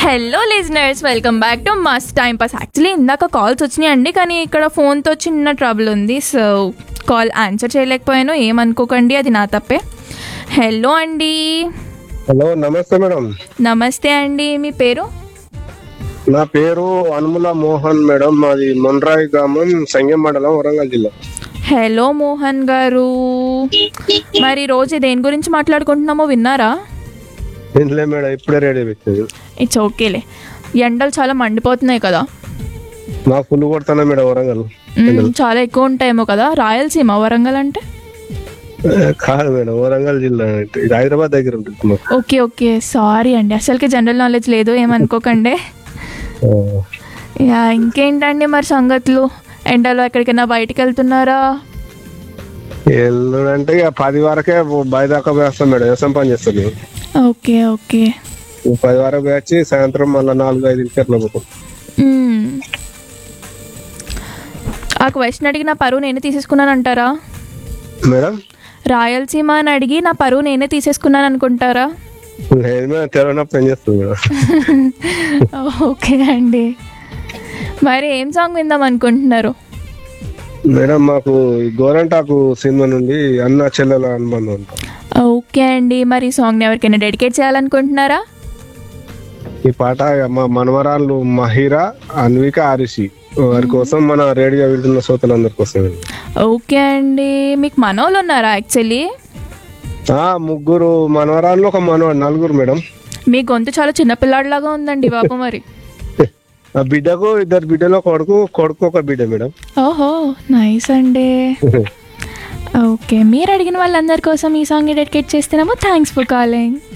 Hello listeners welcome back to must time pass actually ఇందాక calls వచ్చినాయండి కానీ ఇక్కడ ఫోన్తో చిన్న ట్రబుల్ ఉంది సో కాల్ ఆన్సర్ చేయలేకపోయాను ఏమనుకోకండి అది నా తప్పే హలో అండి హలో నమస్తే మేడం నమస్తే అండి మీ పేరు నా పేరు అనుముల మోహన్ మేడం మాది మొన్రాయి గ్రామం సంగం మండలం వరంగల్ జిల్లా హలో మోహన్ గారు మరి రోజు దేని గురించి మాట్లాడుకుంటున్నామో విన్నారా ఇంట్లో మేడం ఇప్పుడే రెడీ పెట్టింది ఇట్స్ ఓకేలే ఎండలు చాలా మండిపోతున్నాయి కదా మా ఫుల్ కొడుతున్నా మేడం వరంగల్ మ్మ్, చాలా ఎక్కువ ఉంటాయేమో కదా రాయలసీమ వరంగల్ అంటే కాదు మేడం వరంగల్ జిల్లా అంటే ఇది హైదరాబాద్ దగ్గర ఉంటుంది మాకు ఓకే ఓకే సారీ అండి అసలుకి జనరల్ నాలెడ్జ్ లేదు ఏమనుకోకండి ఆ, యా ఇంకేంటండి మరి సంగతులు ఎండలో ఎక్కడికైనా బయటికి వెళ్తున్నారా ఎల్లుడంటే ఇక పది వరకే బయట దాకా వేస్తాం మేడం వ్యవసాయం పని చేస్తాం మేము ఓకే ఓకే ఈ పది వరకు వచ్చి సాయంత్రం మళ్ళీ నాలుగు ఐదు అట్లా పోతాం మ్మ్. ఆ క్వశ్చన్ అడిగి నా పరువు నేనే తీసేసుకున్నాను అంటారా మేడం రాయలసీమ అని అడిగి నా పరువు నేనే తీసేసుకున్నాను అనుకుంటారా లేదు మేడం తెలియనప్పుడు ఏం చేస్తుంది మేడం ఓకే అండి మరి ఏం సాంగ్ విందాం అనుకుంటున్నారు మేడం మాకు ఈ గోరంటాకు సినిమా నుండి అన్న చెల్లెల అనుబంధం ఉంటాం ఓకే అండి మరి ఈ సాంగ్ని ఎవరికైనా డెడికేట్ చేయాలనుకుంటున్నారా ఈ పాట మా మనవరాళ్ళు మహిరా అన్విక ఆరిషి వారి కోసం మన రేడియో వింటున్న శ్రోతలందరి కోసం ఓకే అండి మీకు మనోళ్ళు ఉన్నారా యాక్చువల్లీ ఆ ముగ్గురు మనవరాళ్ళు ఒక మనవాడు నలుగురు మేడం మీ గొంతు చాలా చిన్నపిల్లాడిలాగా ఉందండి బాబు మరి ఆ బిడ్డకు ఇద్దరు బిడ్డలో కొడుకు కొడుకు ఒక బిడ్డ మేడం ఓహో నైస్ అండి ఓకే మీరు అడిగిన వాళ్ళందరి కోసం ఈ సాంగ్ డెడికేట్ చేస్తున్నాము థ్యాంక్స్ ఫర్ కాలింగ్